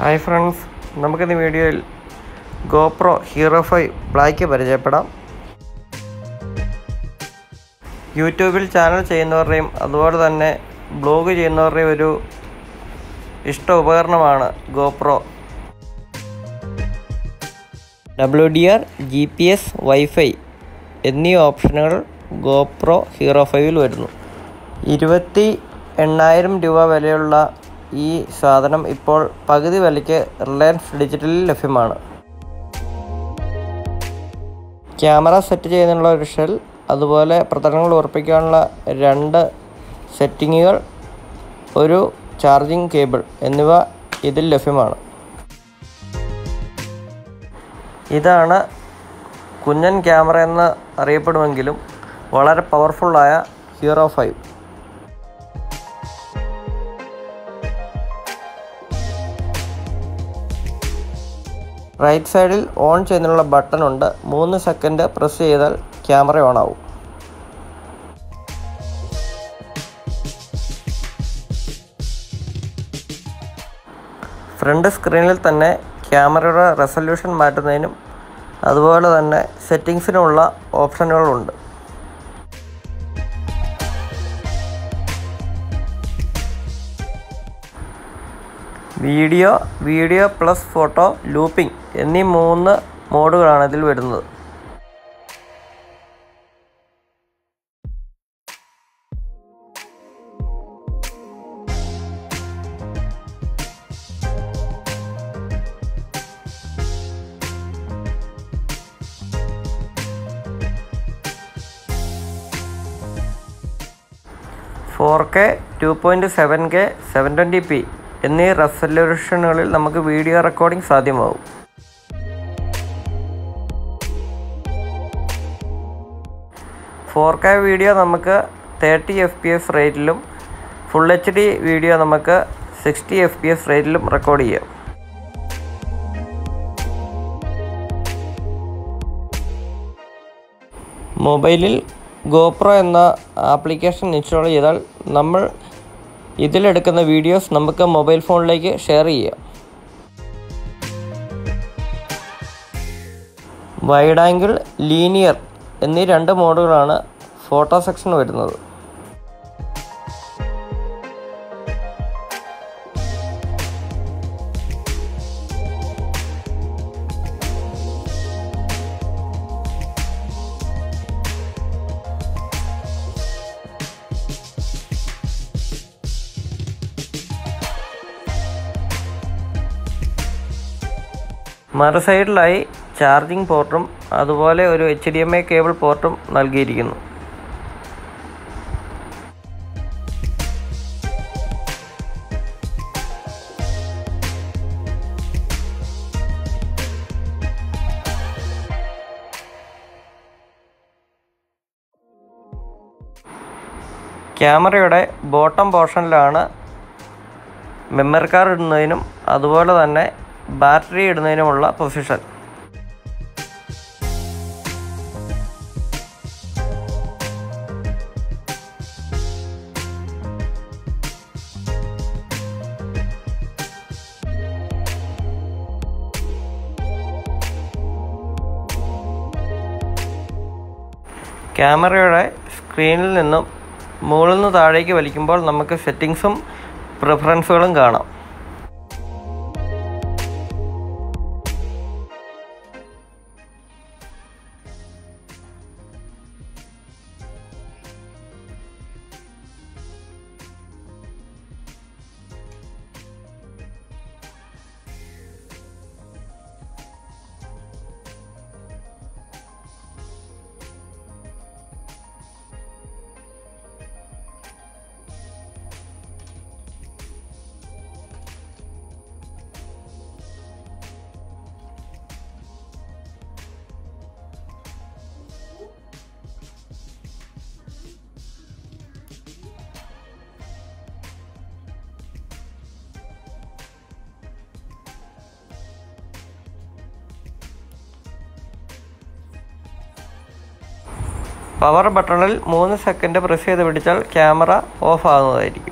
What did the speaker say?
hi friends നമുക്കിന്ന് വീഡിയോയിൽ GoPro hero five black പരിചയപ്പെടാം യൂട്യൂബിൽ ചാനൽ ചെയ്യുന്നവരുടെയും അതുപോലെ തന്നെ ബ്ലോഗ് ചെയ്യുന്നവരുടെയും ഒരു ഇഷ്ട ഉപകരണമാണ് GoPro W D R G P S wifi എന്നീ ഓപ്ഷനുകൾ ഗോപ്രോ ഹീറോ ഫൈവിൽ വരുന്നു ഇരുപത്തി എണ്ണായിരം രൂപ വിലയുള്ള ഈ സാധനം ഇപ്പോൾ പകുതി വിലയ്ക്ക് റിലയൻസ് ഡിജിറ്റലിൽ ലഭ്യമാണ് ക്യാമറ സെറ്റ് ചെയ്യുന്നതിനുള്ള ഒരു ഷെൽ അതുപോലെ പ്രതലങ്ങൾ ഉറപ്പിക്കാനുള്ള രണ്ട് സെറ്റിങ്ങുകൾ ഒരു ചാർജിങ് കേബിൾ എന്നിവ ഇതിൽ ലഭ്യമാണ് ഇതാണ് കുഞ്ഞൻ ക്യാമറ എന്ന് അറിയപ്പെടുമെങ്കിലും വളരെ പവർഫുള്ളായ ഹീറോ ഫൈവ് റൈറ്റ് സൈഡിൽ ഓൺ ചെയ്യുന്നതിനുള്ള ബട്ടൺ ഉണ്ട് മൂന്ന് സെക്കൻഡ് പ്രസ് ചെയ്താൽ ക്യാമറ ഓൺ ആവും ഫ്രണ്ട് സ്ക്രീനിൽ തന്നെ ക്യാമറയുടെ റെസൊല്യൂഷൻ മാറ്റുന്നതിനും അതുപോലെ തന്നെ സെറ്റിങ്സിനുമുള്ള ഓപ്ഷനുകളുണ്ട് video video plus photo looping എന്നീ മൂന്ന് മോഡുകളാണ് ഇതിൽ വരുന്നത് four K two point seven K seven twenty P എന്നീ റെസല്യൂഷനുകളിൽ നമുക്ക് വീഡിയോ റെക്കോർഡിംഗ് സാധ്യമാവും ഫോർ കെ വീഡിയോ നമുക്ക് തേർട്ടി എഫ് പി എസ് റേറ്റിലും ഫുൾ എച്ച് ഡി വീഡിയോ നമുക്ക് സിക്സ്റ്റി എഫ് പി എസ് റേറ്റിലും റെക്കോർഡ് ചെയ്യാം മൊബൈലിൽ ഗോപ്രോ എന്ന ആപ്ലിക്കേഷൻ ഇൻസ്റ്റാൾ ചെയ്താൽ നമ്മൾ ഇതിലെടുക്കുന്ന വീഡിയോസ് നമുക്ക് മൊബൈൽ ഫോണിലേക്ക് ഷെയർ ചെയ്യാം വൈഡ് ആംഗിൾ ലീനിയർ എന്നീ രണ്ട് മോഡുകളാണ് ഫോട്ടോ സെക്ഷൻ വരുന്നത് മറു സൈഡിലായി ചാർജിംഗ് പോർട്ടും അതുപോലെ ഒരു H D M I cable പോർട്ടും നൽകിയിരിക്കുന്നു ക്യാമറയുടെ ബോട്ടം പോർഷനിലാണ് മെമ്മറി കാർഡ് ഇടുന്നതിനും അതുപോലെ തന്നെ ബാറ്ററി ഇടുന്നതിനുമുള്ള പൊസിഷൻ ക്യാമറയുടെ സ്ക്രീനിൽ നിന്നും മുകളിൽ നിന്ന് താഴേക്ക് വലിക്കുമ്പോൾ നമുക്ക് സെറ്റിങ്സും പ്രിഫറൻസുകളും കാണാം പവർ ബട്ടണിൽ മൂന്ന് സെക്കൻഡ് പ്രസ് ചെയ്ത് പിടിച്ചാൽ ക്യാമറ ഓഫ് ആകുന്നതായിരിക്കും